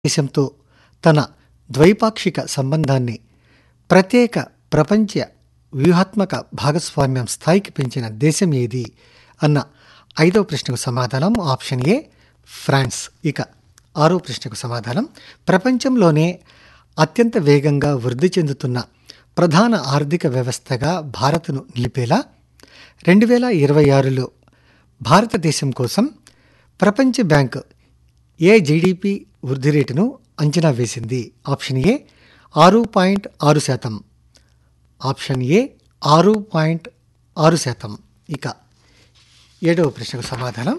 దేశంతో తన ద్వైపాక్షిక సంబంధాన్ని ప్రత్యేక ప్రపంచ వ్యూహాత్మక భాగస్వామ్యం స్థాయికి పెంచిన దేశం ఏది అన్న ఐదవ ప్రశ్నకు సమాధానం ఆప్షన్ ఏ ఫ్రాన్స్ ఇక ఆరో ప్రశ్నకు సమాధానం ప్రపంచంలోనే అత్యంత వేగంగా వృద్ధి చెందుతున్న ప్రధాన ఆర్థిక వ్యవస్థగా భారత్ను నిలిపేలా రెండు వేల ఇరవై ఆరులో భారతదేశం కోసం ప్రపంచ బ్యాంక్ ఏ జీడిపి వృద్ధి రేటును అంచనా వేసింది ఆప్షన్ ఏ ఆరు పాయింట్ ఆరు శాతం ఆప్షన్ ఏ ఆరు పాయింట్ ఆరు శాతం ఇక ఏడవ ప్రశ్నకు సమాధానం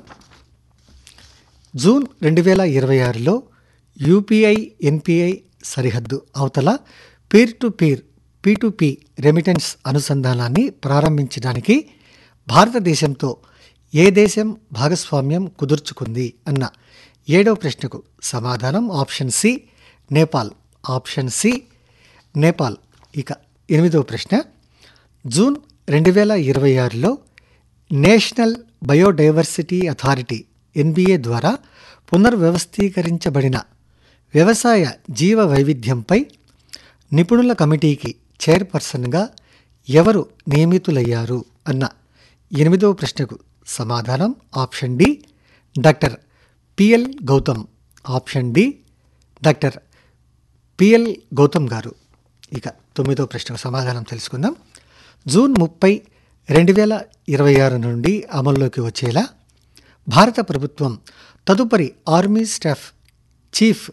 జూన్ రెండు వేల ఇరవై ఆరులో యూపీఐ ఎన్పిఐ సరిహద్దు అవతల peer to peer P to P remittance అనుసంధానాన్ని ప్రారంభించడానికి భారతదేశంతో ఏ దేశం భాగస్వామ్యం కుదుర్చుకుంది అన్న ఏడవ ప్రశ్నకు సమాధానం option C Nepal option C Nepal ఇక ఎనిమిదవ ప్రశ్న జూన్ రెండు వేల ఇరవై ఆరులో నేషనల్ బయోడైవర్సిటీ అథారిటీ ఎన్బిఏ ద్వారా పునర్వ్యవస్థీకరించబడిన వ్యవసాయ జీవ వైవిధ్యంపై నిపుణుల కమిటీకి చైర్పర్సన్గా ఎవరు నియమితులయ్యారు అన్న ఎనిమిదవ ప్రశ్నకు సమాధానం option D doctor PL Gautam option D doctor PL Gautam garu ఇక తొమ్మిదో ప్రశ్నకు సమాధానం తెలుసుకుందాం జూన్ ముప్పై రెండు వేల ఇరవై ఆరు నుండి అమల్లోకి వచ్చేలా భారత ప్రభుత్వం తదుపరి ఆర్మీ స్టాఫ్ చీఫ్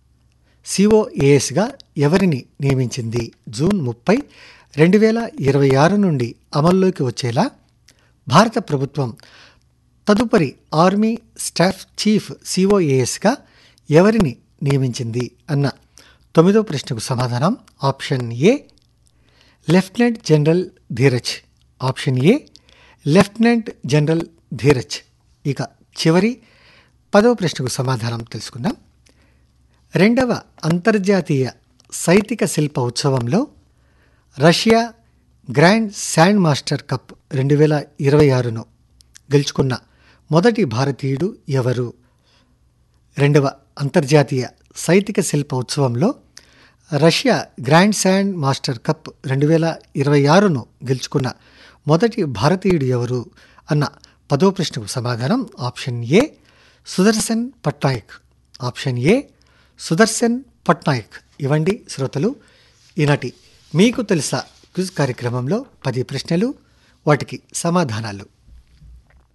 సిఓఏఎస్గా ఎవరిని నియమించింది జూన్ ముప్పై రెండు వేల ఇరవై ఆరు నుండి అమల్లోకి వచ్చేలా భారత ప్రభుత్వం తదుపరి ఆర్మీ స్టాఫ్ చీఫ్ సిఓఏఎస్గా ఎవరిని నియమించింది అన్న తొమ్మిదో ప్రశ్నకు సమాధానం option A lieutenant general Dheeraj option A lieutenant general Dheeraj ఇక చివరి పదవ ప్రశ్నకు సమాధానం తెలుసుకుందాం రెండవ అంతర్జాతీయ సైతిక శిల్ప ఉత్సవంలో Russia grand sand master cup రెండు వేల ఇరవై ఆరును గెలుచుకున్న మొదటి భారతీయుడు ఎవరు రెండవ అంతర్జాతీయ సైతిక శిల్ప ఉత్సవంలో Russia grand sand master cup రెండు వేల ఇరవై ఆరును గెలుచుకున్న మొదటి భారతీయుడు ఎవరు అన్న పదో ప్రశ్నకు సమాధానం option A Sudarshan Patnaik option A Sudarshan Patnaik ఇవ్వండి శ్రోతలు ఈనాటి మీకు తెలుసా క్విజ్ కార్యక్రమంలో పది ప్రశ్నలు వాటికి సమాధానాలు